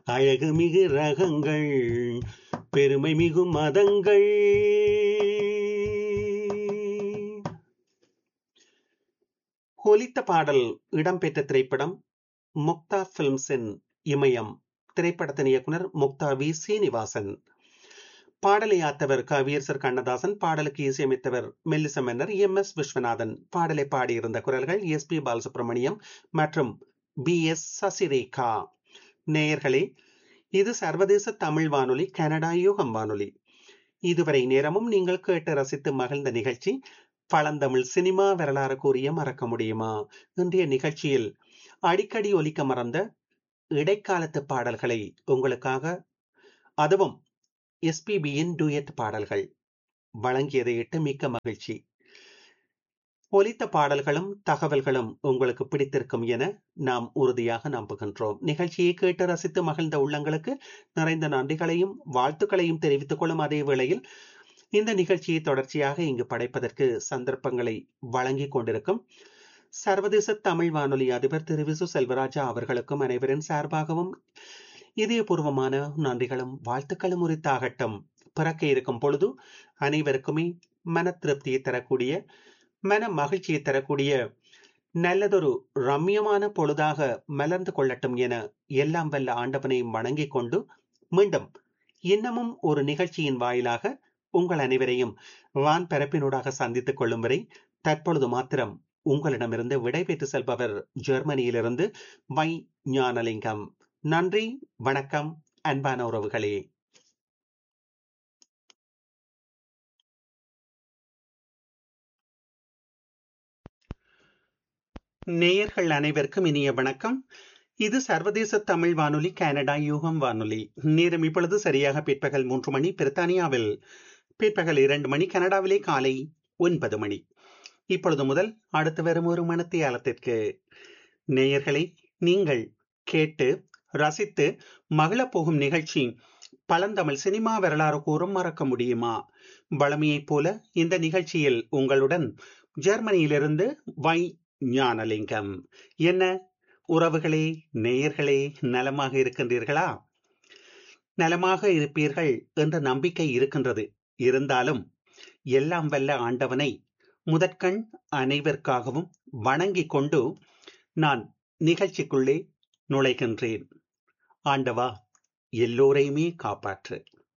அழகு மிகு ரகங்கள் பெருமை மிகு மதங்கள் ஒலித்த பாடல் இடம்பெற்ற திரைப்படம் முக்தா பிலிம்ஸின் இமயம் திரைப்படத்தின் இயக்குனர் முக்தா வி சீனிவாசன் பாடலை ஆத்தவர் கவியரசர் கண்ணதாசன் பாடலுக்கு இசையமைத்தவர் மெல்லிச மன்னர் எம் எஸ் விஸ்வநாதன் பாடலை பாடியிருந்த குரல்கள் எஸ் பி பாலசுப்ரமணியம் மற்றும் பி எஸ் சசிரேகா நேயர்களே இது சர்வதேச தமிழ் வானொலி கனடா யூகம் வானொலி இதுவரை நேரமும் நீங்கள் கேட்டு ரசித்து மகிழ்ந்த நிகழ்ச்சி பழந்தமிழ் சினிமா வரலாறு கூறிய மறக்க முடியுமா இன்றைய நிகழ்ச்சியில் அடிக்கடி ஒலிக்க மறந்த இடைக்காலத்து பாடல்களை உங்களுக்காக அதுவும் எஸ்பிபியின் டூயட் பாடல்கள் வழங்கியதை இட்டு மிக்க மகிழ்ச்சி ஒலித்த பாடல்களும் தகவல்களும் உங்களுக்கு பிடித்திருக்கும் என நாம் உறுதியாக நம்புகின்றோம் நிகழ்ச்சியை கேட்டு ரசித்து மகிழ்ந்த உள்ளங்களுக்கு நிறைந்த நன்றிகளையும் வாழ்த்துக்களையும் தெரிவித்துக் கொள்ளும் அதே வேளையில் இந்த நிகழ்ச்சியை தொடர்ச்சியாக இங்கு படைப்பதற்கு சந்தர்ப்பங்களை வழங்கி கொண்டிருக்கும் சர்வதேச தமிழ் வானொலி அதிபர் திரு விசு செல்வராஜா அவர்களுக்கும் அனைவரின் சார்பாகவும் இதயபூர்வமான நன்றிகளும் வாழ்த்துக்களும் உரித்தாகட்டும் பிறக்க இருக்கும் பொழுது அனைவருக்குமே மன திருப்தியை தரக்கூடிய மன மகிழ்ச்சியை தரக்கூடிய நல்லதொரு ரம்யமான பொழுதாக மலர்ந்து கொள்ளட்டும் என எல்லாம் வல்ல ஆண்டவனையும் வணங்கிக் கொண்டு மீண்டும் இன்னமும் ஒரு நிகழ்ச்சியின் வாயிலாக உங்கள் அனைவரையும் வான் பரப்பினூடாக சந்தித்துக் கொள்ளும் வரை தற்பொழுது மாத்திரம் உங்களிடமிருந்து விடைபெற்று செல்பவர் ஜெர்மனியிலிருந்து வை ஞானலிங்கம் நன்றி வணக்கம் அன்பான உறவுகளே நேயர்கள் அனைவருக்கும் இனிய வணக்கம் இது சர்வதேச தமிழ் வானொலி கனடா யூகம் வானொலி நேரம் இப்பொழுது சரியாக பிற்பகல் மூன்று மணி பிரித்தானியாவில் பிற்பகல் இரண்டு மணி கனடாவிலே காலை ஒன்பது மணி இப்பொழுது முதல் அடுத்து வரும் ஒரு மணத்தியாலத்திற்கு நேயர்களை நீங்கள் கேட்டு ரசித்து மகிழப் போகும் நிகழ்ச்சி பழந்தமிழ் சினிமா வரலாறு கூறும் மறக்க முடியுமா வளமையைப் போல இந்த நிகழ்ச்சியில் உங்களுடன் ஜெர்மனியிலிருந்து வை ஞானலிங்கம் என்ன உறவுகளே நேயர்களே நலமாக இருக்கின்றீர்களா நலமாக இருப்பீர்கள் என்ற நம்பிக்கை இருக்கின்றது இருந்தாலும் எல்லாம் வல்ல ஆண்டவனை முதற்கண் அனைவருக்காகவும் வணங்கிக் கொண்டு நான் நிகழ்ச்சிக்குள்ளே நுழைகின்றேன் ஆண்டவா எல்லோரையுமே காப்பாற்று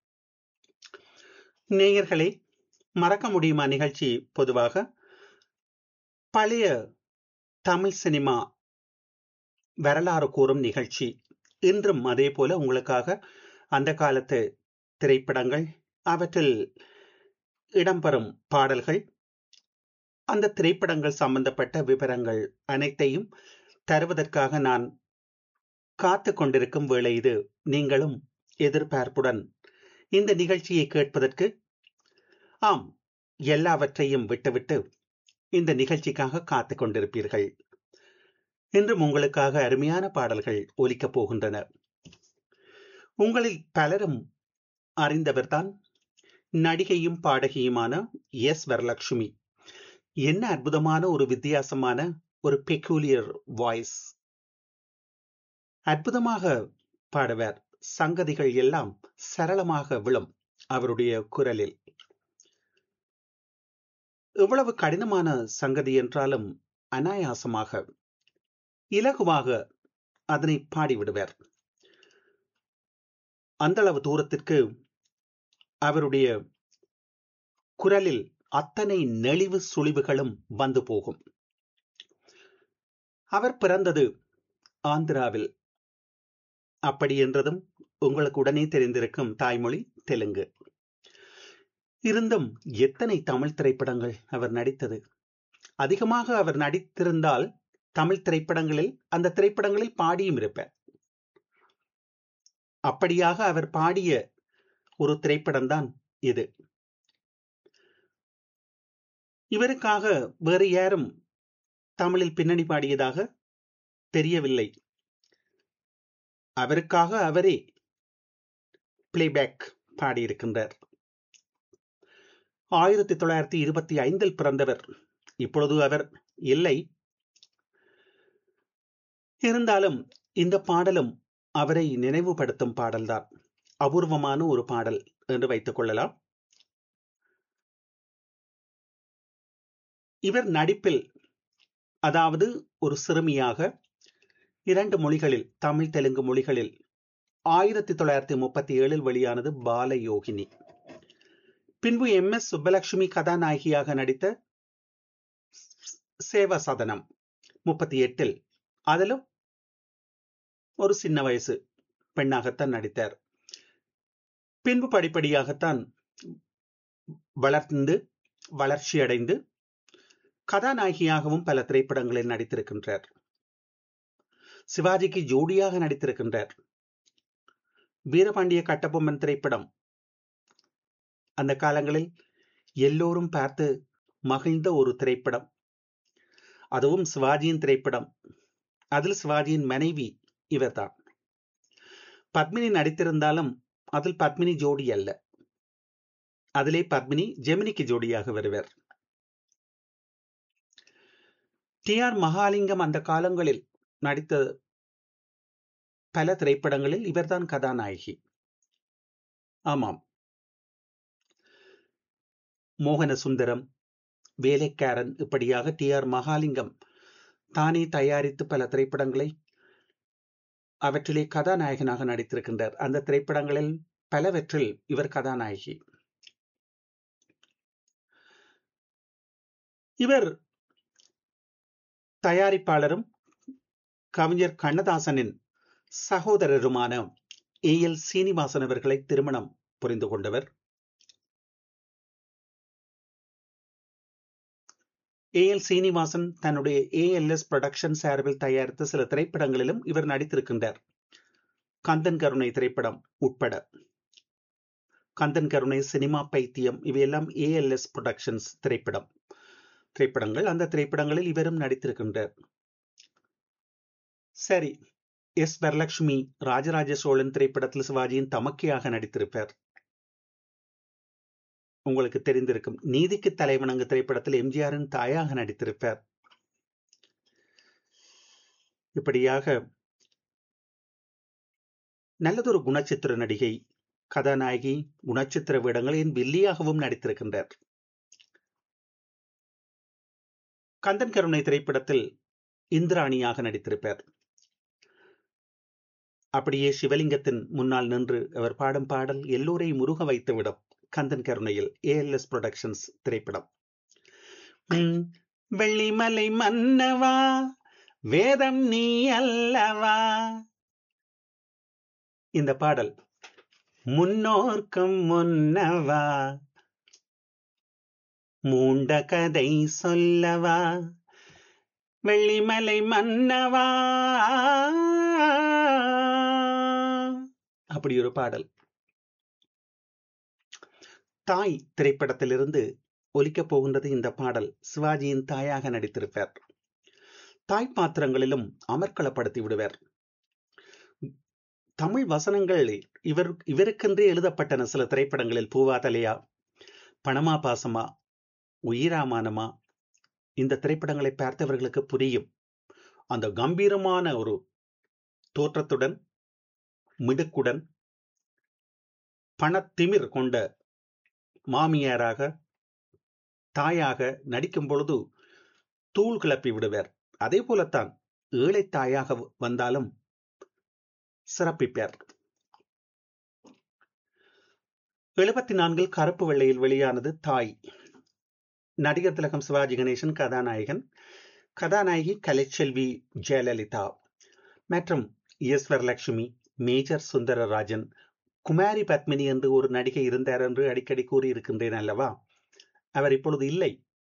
நேயர்களே மறக்க முடியுமா நிகழ்ச்சி பொதுவாக பழைய தமிழ் சினிமா வரலாறு கூறும் நிகழ்ச்சி இன்றும் அதே போல உங்களுக்காக அந்த காலத்து திரைப்படங்கள் அவற்றில் இடம்பெறும் பாடல்கள் அந்த திரைப்படங்கள் சம்பந்தப்பட்ட விவரங்கள் அனைத்தையும் தருவதற்காக நான் காத்து கொண்டிருக்கும் வேளை இது நீங்களும் எதிர்பார்ப்புடன் இந்த நிகழ்ச்சியை கேட்பதற்கு ஆம் எல்லாவற்றையும் விட்டுவிட்டு இந்த நிகழ்ச்சிக்காக காத்து கொண்டிருப்பீர்கள் இன்றும் உங்களுக்காக அருமையான பாடல்கள் ஒலிக்கப் போகின்றன உங்களில் பலரும் அறிந்தவர்தான் நடிகையும் பாடகியுமான எஸ் வரலட்சுமி என்ன அற்புதமான ஒரு வித்தியாசமான ஒரு பெக்கூலியர் வாய்ஸ் அற்புதமாக பாடுவார் சங்கதிகள் எல்லாம் சரளமாக விழும் அவருடைய குரலில் எவ்வளவு கடினமான சங்கதி என்றாலும் அனாயாசமாக இலகுவாக அதனை பாடிவிடுவார் அந்த அளவு தூரத்திற்கு அவருடைய குரலில் அத்தனை நெளிவு சுழிவுகளும் வந்து போகும் அவர் பிறந்தது ஆந்திராவில் அப்படி என்றதும் உங்களுக்கு உடனே தெரிந்திருக்கும் தாய்மொழி தெலுங்கு இருந்தும் எத்தனை தமிழ் திரைப்படங்கள் அவர் நடித்தது அதிகமாக அவர் நடித்திருந்தால் தமிழ் திரைப்படங்களில் அந்த திரைப்படங்களில் பாடியும் இருப்பார் அப்படியாக அவர் பாடிய ஒரு திரைப்படம்தான் இது இவருக்காக வேறு யாரும் தமிழில் பின்னணி பாடியதாக தெரியவில்லை அவருக்காக அவரே பிளேபேக் பாடியிருக்கின்றார் ஆயிரத்தி தொள்ளாயிரத்தி இருபத்தி ஐந்தில் பிறந்தவர் இப்பொழுது அவர் இல்லை இருந்தாலும் இந்த பாடலும் அவரை நினைவுபடுத்தும் பாடல்தான் அபூர்வமான ஒரு பாடல் என்று வைத்துக் கொள்ளலாம் இவர் நடிப்பில் அதாவது ஒரு சிறுமியாக இரண்டு மொழிகளில் தமிழ் தெலுங்கு மொழிகளில் ஆயிரத்தி தொள்ளாயிரத்தி முப்பத்தி ஏழில் வெளியானது பாலயோகினி பின்பு எம் எஸ் சுப்பலட்சுமி கதாநாயகியாக நடித்த சேவா சதனம் முப்பத்தி எட்டில் அதிலும் ஒரு சின்ன வயசு பெண்ணாகத்தான் நடித்தார் பின்பு படிப்படியாகத்தான் வளர்ந்து வளர்ச்சி அடைந்து கதாநாயகியாகவும் பல திரைப்படங்களில் நடித்திருக்கின்றார் சிவாஜிக்கு ஜோடியாக நடித்திருக்கின்றார் வீரபாண்டிய கட்டபொம்மன் திரைப்படம் அந்த காலங்களில் எல்லோரும் பார்த்து மகிழ்ந்த ஒரு திரைப்படம் அதுவும் சிவாஜியின் திரைப்படம் அதில் சிவாஜியின் மனைவி இவர்தான் பத்மினி நடித்திருந்தாலும் அதில் பத்மினி ஜோடி அல்ல அதிலே பத்மினி ஜெமினிக்கு ஜோடியாக வருவர் டி ஆர் மகாலிங்கம் அந்த காலங்களில் நடித்த பல திரைப்படங்களில் இவர்தான் கதாநாயகி ஆமாம் மோகன சுந்தரம் வேலைக்காரன் இப்படியாக டி ஆர் மகாலிங்கம் தானே தயாரித்து பல திரைப்படங்களை அவற்றிலே கதாநாயகனாக நடித்திருக்கின்றார் அந்த திரைப்படங்களில் பலவற்றில் இவர் கதாநாயகி இவர் தயாரிப்பாளரும் கவிஞர் கண்ணதாசனின் சகோதரருமான ஏ எல் சீனிவாசன் அவர்களை திருமணம் புரிந்து கொண்டவர் ஏ எல் சீனிவாசன் தன்னுடைய ஏஎல்எஸ் புரொடக்ஷன் சார்பில் தயாரித்த சில திரைப்படங்களிலும் இவர் நடித்திருக்கின்றார் கந்தன் கருணை திரைப்படம் உட்பட கந்தன் கருணை சினிமா பைத்தியம் இவையெல்லாம் ஏஎல்எஸ் புரொடக்ஷன்ஸ் திரைப்படம் திரைப்படங்கள் அந்த திரைப்படங்களில் இவரும் நடித்திருக்கின்றார் சரி எஸ் வரலட்சுமி ராஜராஜ சோழன் திரைப்படத்தில் சிவாஜியின் தமக்கையாக நடித்திருப்பார் உங்களுக்கு தெரிந்திருக்கும் நீதிக்கு தலைவணங்கு திரைப்படத்தில் எம்ஜிஆரின் தாயாக நடித்திருப்பார் இப்படியாக நல்லதொரு குணச்சித்திர நடிகை கதாநாயகி குணச்சித்திர வேடங்களின் வில்லியாகவும் நடித்திருக்கின்றார் கந்தன் கருணை திரைப்படத்தில் இந்திராணியாக நடித்திருப்பார் அப்படியே சிவலிங்கத்தின் முன்னால் நின்று அவர் பாடும் பாடல் எல்லோரையும் முருக வைத்துவிடும் கந்தன் கருணையில் ஏஎல்எஸ் புரொடக்ஷன்ஸ் திரைப்படம் வெள்ளிமலை மன்னவா வேதம் நீ அல்லவா இந்த பாடல் முன்னோர்க்கும் முன்னவா மூண்ட கதை சொல்லவா வெள்ளிமலை மன்னவா அப்படி ஒரு பாடல் தாய் திரைப்படத்திலிருந்து ஒலிக்கப் போகின்றது இந்த பாடல் சிவாஜியின் தாயாக நடித்திருப்பார் தாய் பாத்திரங்களிலும் அமர்க்களப்படுத்தி விடுவார் தமிழ் வசனங்கள் இவர் இவருக்கென்றே எழுதப்பட்டன சில திரைப்படங்களில் பூவாதலையா பணமா பாசமா உயிராமானமா இந்த திரைப்படங்களை பார்த்தவர்களுக்கு புரியும் அந்த கம்பீரமான ஒரு தோற்றத்துடன் மிடுக்குடன் பணத்திமிர் கொண்ட மாமியாராக தாயாக நடிக்கும் பொழுது தூள் கிளப்பி விடுவார் அதே போலத்தான் ஏழை தாயாக வந்தாலும் சிறப்பிப்பார் எழுபத்தி நான்கில் கருப்பு வெள்ளையில் வெளியானது தாய் நடிகர் திலகம் சிவாஜி கணேசன் கதாநாயகன் கதாநாயகி கலைச்செல்வி ஜெயலலிதா மற்றும் எஸ் வரலட்சுமி மேஜர் சுந்தரராஜன் குமாரி பத்மினி என்று ஒரு நடிகை இருந்தார் என்று அடிக்கடி கூறியிருக்கின்றேன் அல்லவா அவர் இப்பொழுது இல்லை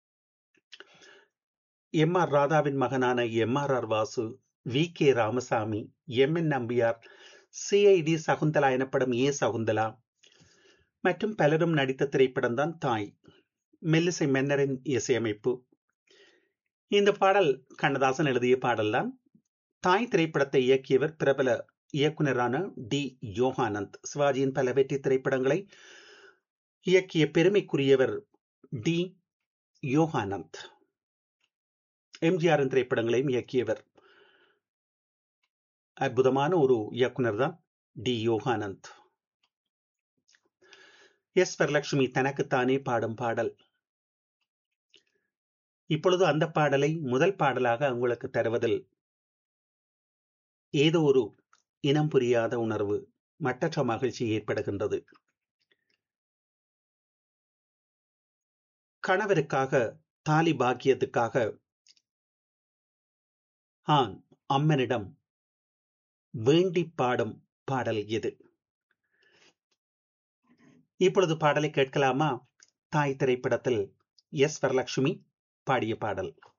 எம் ஆர் ராதாவின் மகனான M R R Vasu V K Ramasamy M N Nambiar CID Sakunthala எனப்படும் ஏ சகுந்தலா மற்றும் பலரும் நடித்த திரைப்படம் தான் தாய் மெல்லிசை மன்னரின் இசையமைப்பு இந்த பாடல் கண்ணதாசன் எழுதிய பாடல்தான் தாய் திரைப்படத்தை இயக்கியவர் பிரபல இயக்குனரான டி யோகானந்த் சிவாஜியின் பல வெற்றி திரைப்படங்களை இயக்கிய பெருமைக்குரியவர் டி யோகானந்த் எம்ஜிஆரின் திரைப்படங்களையும் இயக்கியவர் அற்புதமான ஒரு இயக்குனர் தான் டி யோகானந்த் எஸ் வரலட்சுமி தனக்குத்தானே பாடும் பாடல் இப்பொழுது அந்த பாடலை முதல் பாடலாக உங்களுக்கு தருவதில் ஏதோ ஒரு இனம் புரியாத உணர்வு மட்டற்ற மகிழ்ச்சி ஏற்படுகின்றது கணவருக்காக தாலி பாக்கியத்துக்காக ஆண் அம்மனிடம் வேண்டி பாடும் பாடல் இது இப்பொழுது பாடலை கேட்கலாமா தாய் திரைப்படத்தில் எஸ் வரலட்சுமி பாடிய பாடல்